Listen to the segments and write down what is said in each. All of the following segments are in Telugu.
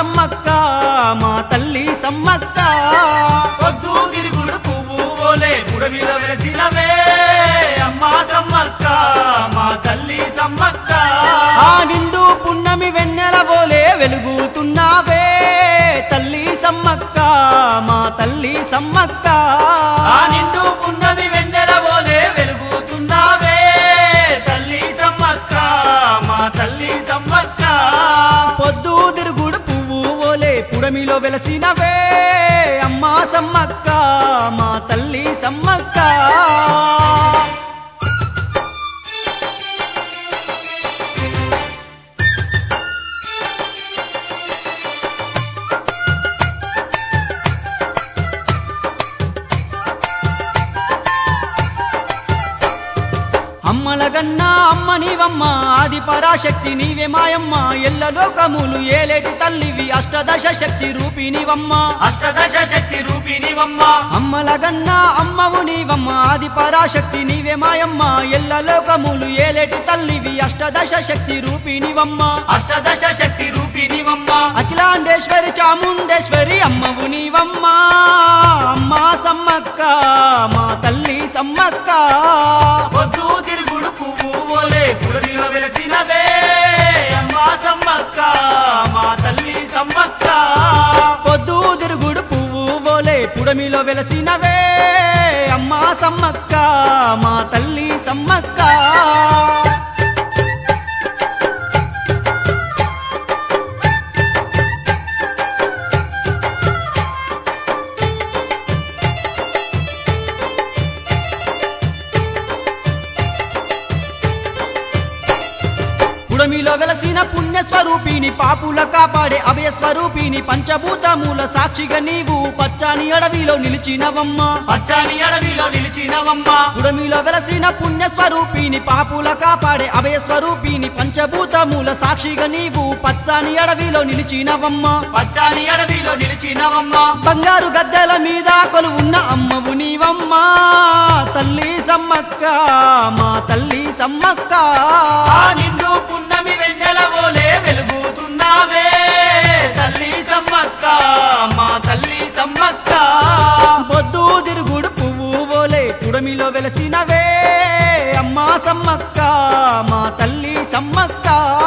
సమ్మక్క మా తల్లి సమ్మక్క పొద్దు తిరుగుడు పువ్వు ఓలే పుడమిలో వెలసినవే అమ్మా సమ్మక్క మా తల్లి సమ్మక్క ఆ నిండు పున్నమి వెన్నెల బోలే వెలుగుతున్నావే తల్లి సమ్మక్క మా తల్లి సమ్మక్క ఆ నిండు పున్నమి వెన్నెల ఓలే వెలుగుతున్నావే తల్లి సమ్మక్క మా తల్లి సమ్మక్క పొద్దు తిరుగుడు పువ్వు ఓలే పుడమిలో వెలసినవే అమ్మా సమ్మక్క మా తల్లి సమ్మక్క అమ్మల గన్నా అమ్మ నీవమ్మ ఆది పరాశక్తి నీవే మాయమ్మ ఎల్ల లోకములు ఏలేటి తల్లివి అష్టదశ శక్తి రూపినివమ్మ అష్టదశ శక్తి రూపినివమ్మ అమ్మల గన్నా అమ్మవు నీవమ్మ ఆది పరాశక్తి నీవే మాయమ్మ ఎల్ల లోకములు ఏలేటి తల్లివి అష్టదశ శక్తి రూపినివమ్మ అష్టదశ శక్తి రూపినివమ్మ అఖిలాండేశ్వరి చాముండేశ్వరి అమ్మవు నీవమ్మ అమ్మా సమ్మక్క మా తల్లి సమ్మక్క పొద్దు తిరుగుడు పువ్వు ఓలే పుడమిలో వెలసినవే అమ్మా సమ్మక్క మా తల్లి సమ్మక్క పొద్దు తిరుగుడు పువ్వు బోలే పుడమిలో వెలసినవే అమ్మా సమ్మక్క మా తల్లి సమ్మక్క పుడమిలో వెలసిన పుణ్యస్వరూపిణి పాపుల కాపాడే అభయస్వరూపిణి పంచభూతముల సాక్షిగా నీవు పచ్చాని అడవిలో నిలిచినవమ్మ పచ్చని అడవిలో నిలిచినవమ్మ పుడమిలో వెలసిన పుణ్యస్వరూపిణి పాపుల కాపాడే అభయస్వరూపిణి పంచభూతముల సాక్షిగా నీవు పచ్చాని అడవిలో నిలిచినవమ్మ పచ్చని అడవిలో నిలిచినవమ్మ బంగారు గద్దెల మీద కొలువున్న అమ్మవు నీవమ్మ తల్లి సమ్మక్క మా తల్లి సమ్మక్క ఆ నిండు పున్నమి వెన్నెల ఓలే వెలుగుతున్నావే తల్లి సమ్మక్క మా తల్లి సమ్మక్క బొద్దు తిరుగుడు పువ్వు బోలే పుడమిలో వెలసినవే అమ్మా సమ్మక్క మా తల్లి సమ్మక్క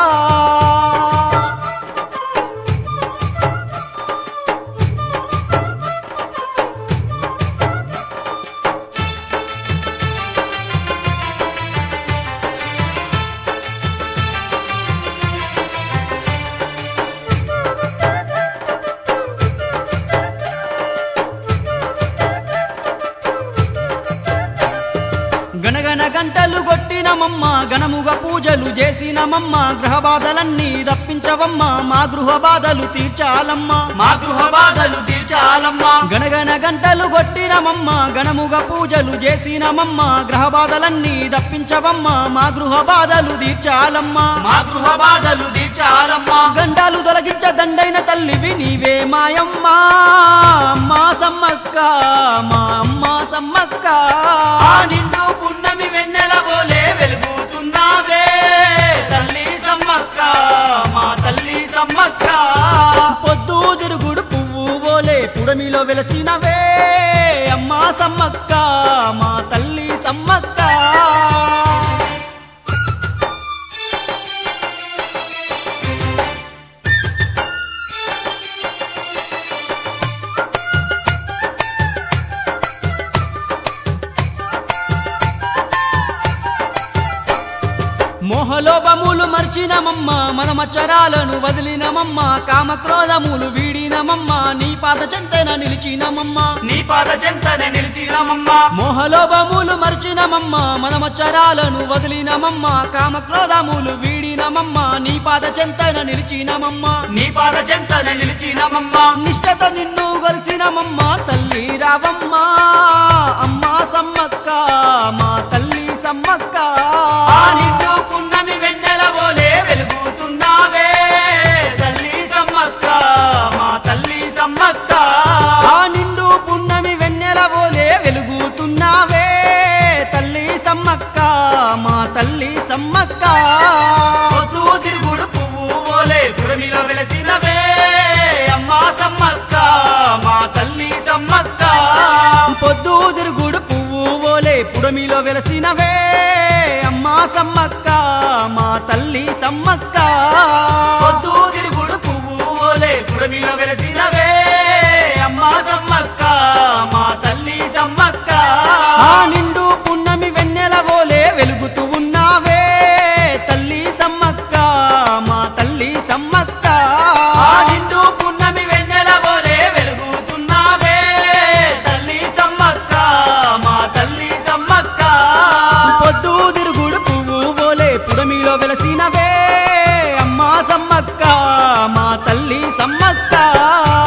గణగణ గంటలు కొట్టినమమ్మ గణముగా పూజలు చేసినమమ్మ గ్రహ బాధలన్నీ తప్పించవమ్మ మా గృహ బాధలు తీర్చాలమ్మ మా గృహ బాధలు తీర్చాలమ్మ గణగణ గంటలు కొట్టినమమ్మ గణముగా పూజలు చేసినమమ్మ గ్రహ బాధలన్నీ తప్పించవమ్మ మా గృహ బాధలు తీర్చాలమ్మ మా గృహ బాధలు తీర్చాలమ్మ గండాలు తొలగించ దండైన తల్లివి నీవే మాయమ్మ అమ్మా సమ్మక్క మా అమ్మ సమ్మక్క ఆ నిండు పున్నమి వెన్నెల ఓలే వెలుగుతున్నావే తల్లి సమ్మక్క మా తల్లి సమ్మక్క పొద్దు తిరుగుడు పువ్వు బోలే పుడమిలో వెలసినవే అమ్మా సమ్మక్క మా తల్లి సమ్మక్క మోహలోభములు మర్చినమమ్మ మనమచ్చరాలను వదిలినమమ్మ కామక్రోధములు వీడినమమ్మ నీ పాద చెంతన నిలిచినమమ్మ నీ పాద చెంతనే నిలిచినమమ్మ మోహలోభములు మర్చినమమ్మ మనమచ్చరాలను వదిలినమమ్మ కామక్రోధములు వీడినమమ్మ నీ పాద చెంతన నిలిచినమమ్మ నీ పాద చెంతనే నిలిచినమమ్మ నిష్టతో నిన్ను గొలిసినమమ్మ తల్లి రావమ్మ అమ్మా సమ్మక్క మా తల్లి సమ్మక్క ఆ నిండు పున్నమి వెన్నెల ఓలే వెలుగుతున్నావే తల్లి సమ్మక్క మా తల్లి సమ్మక్క ఆ నిండు పున్నమి వెన్నెల ఓలే వెలుగుతున్నావే తల్లి సమ్మక్క మా తల్లి సమ్మక్క పొద్దు తిరుగుడు పువ్వు ఓలే పురమిలో వెలసినవే పుడమిలో వెలసినవే అమ్మా సమ్మక్క మా తల్లి సమ్మక్క పొద్దు తిరుగుడు పువ్వు ఓలే పుడమిలో వెలసినవే అమ్మా సమ్మక్క మా తల్లి సమ్మక్క ఆ నిండు పున్నమి వెన్నెల ఓలే వెలుగుతూ ఉన్నావే తల్లి సమ్మక్క మా తల్లి సమ్మక్క ఆ నిండు పున్నమి వెన్నెల ఓలే వెలుగుతున్నావే తల్లి సమ్మక్క మా తల్లి సమ్మక్క పొద్దు తిరుగుడు పువ్వు ఓలే పుడమిలో వెలసినవే అమ్మా సమ్మక్క మా తల్లి సమ్మక్క